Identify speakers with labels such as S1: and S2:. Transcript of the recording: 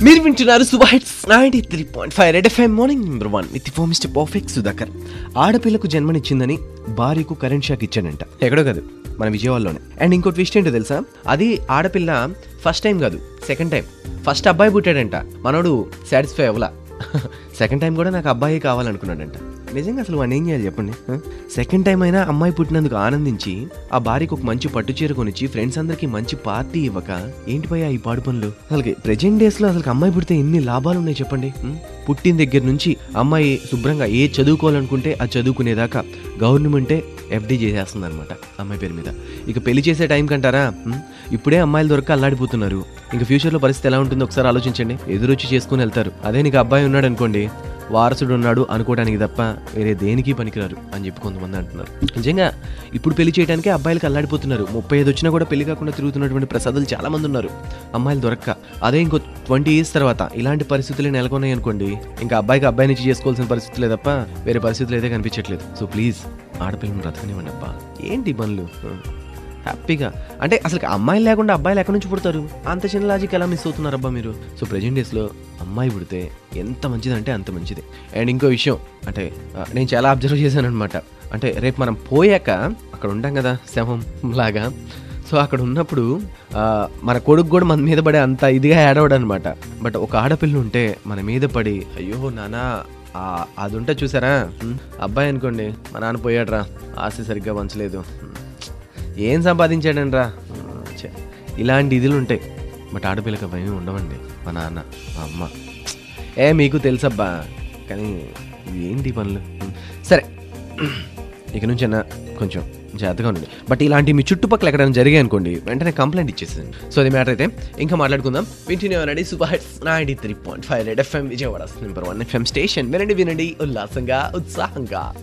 S1: మీరు వింటున్నారు సుబైట్స్ ninety three point five red FM morning number one with four mister perfect Sudhakar ఆడపిల్లకు జన్మనిచ్చిందని భార్యకు కరెంట్ షాక్ ఇచ్చాడంట ఎక్కడో కాదు మన విజయవాడలోనే అండ్ ఇంకోటి విషయం ఏంటో తెలుసా అది ఆడపిల్ల ఫస్ట్ టైం కాదు సెకండ్ టైం ఫస్ట్ అబ్బాయి పుట్టాడంట మనోడు సాటిస్ఫై అవ్వలా సెకండ్ టైం కూడా నాకు అబ్బాయి కావాలనుకున్నాడంట నిజంగా అసలు వాడిని ఏం చేయాలి చెప్పండి సెకండ్ టైం అయినా అమ్మాయి పుట్టినందుకు ఆనందించి ఆ భార్యకు ఒక మంచి పట్టు చీర కొనిచ్చి ఫ్రెండ్స్ అందరికి మంచి పార్టీ ఇవ్వక ఏంటి పోయా ఈ పాడు పనులు అసలు ప్రెజెంట్ డేస్ లో అసలు అమ్మాయి పుడితే ఎన్ని లాభాలు ఉన్నాయి చెప్పండి ఉం? పుట్టిన దగ్గర నుంచి అమ్మాయి శుభ్రంగా ఏ చదువుకోవాలనుకుంటే అది చదువుకునేదాకా గవర్నమెంటే ఎఫ్డీ చేసేస్తుంది అనమాట అమ్మాయి పేరు మీద ఇక పెళ్లి చేసే టైం కంటారా ఉం? ఇప్పుడే అమ్మాయిలు దొరక అల్లాడిపోతున్నారు ఇంకా ఫ్యూచర్లో పరిస్థితి ఎలా ఉంటుందో ఒకసారి ఆలోచించండి ఎదురొచ్చి చేసుకుని వెళ్తారు అదే నీకు అబ్బాయి ఉన్నాడు అనుకోండి వారసుడు ఉన్నాడు అనుకోవడానికి తప్ప వేరే దేనికి పనికిరారు అని చెప్పి కొంతమంది అంటున్నారు నిజంగా ఇప్పుడు పెళ్లి చేయడానికి అబ్బాయిలకు అల్లాడిపోతున్నారు ముప్పై ఐదు వచ్చినా కూడా పెళ్లి కాకుండా తిరుగుతున్నటువంటి ప్రసాదాలు చాలా మంది ఉన్నారు అమ్మాయిలు దొరక్క అదే ఇంకో ట్వంటీ ఇయర్స్ తర్వాత ఇలాంటి పరిస్థితులు నెలకొన్నాయి అనుకోండి ఇంకా అబ్బాయికి అబ్బాయి నుంచి చేసుకోవాల్సిన పరిస్థితులే తప్ప వేరే పరిస్థితులు అయితే కనిపించట్లేదు సో ప్లీజ్ ఆడపిల్లని బ్రతకనివ్వండి అబ్బా ఏంటి ఈ పనులు హ్యాపీగా అంటే అసలు అమ్మాయిలు లేకుండా అబ్బాయిలు ఎక్కడి నుంచి పుడతారు అంత చిన్న లాజిక్ ఎలా మిస్ అవుతున్నారు అబ్బా మీరు సో ప్రజెంట్ డేస్లో అమ్మాయి పుడితే ఎంత మంచిదంటే అంత మంచిది అండ్ ఇంకో విషయం అంటే ఆ, నేను చాలా అబ్జర్వ్ చేశాను అనమాట అంటే రేపు మనం పోయాక అక్కడ ఉంటాం కదా శవం లాగా సో అక్కడ ఉన్నప్పుడు ఆ, మన కొడుకు కూడా మన మీద పడే అంత ఇదిగా ఏడవడం అనమాట బట్ ఒక ఆడపిల్ల ఉంటే మన మీద పడి అయ్యో నానా ఆ, అది ఉంటే చూసారా ఉమ్, అబ్బాయి అనుకోండి మా నాన్న పోయాడ్రా ఆస్తి సరిగ్గా పంచలేదు ఉమ్, ఏం సంపాదించాడనరా ఛే, ఇలాంటి ఇదిలు ఉంటాయి బట్ ఆడపిల్లకి అవన్నీ ఉండవండి మా నాన్న మా అమ్మ ఏ మీకు తెలుసబ్బా కానీ ఇవి ఏంటి ఈ పనులు ఉమ్, సరే ఇక నుంచి అన్న కొంచెం జాగ్రత్తగా ఉండండి బట్ ఇలాంటి మీ చుట్టుపక్కల ఎక్కడైనా జరిగాయి అనుకోండి వెంటనే కంప్లైంట్ ఇచ్చేసింది సో అది మ్యాటర్ అయితే ఇంకా మాట్లాడుకుందాం వింటూనే ఉన్నాడు super hits ninety three point five red FM Vijayawada number one FM station వినండి వినండి ఉల్లాసంగా ఉత్సాహంగా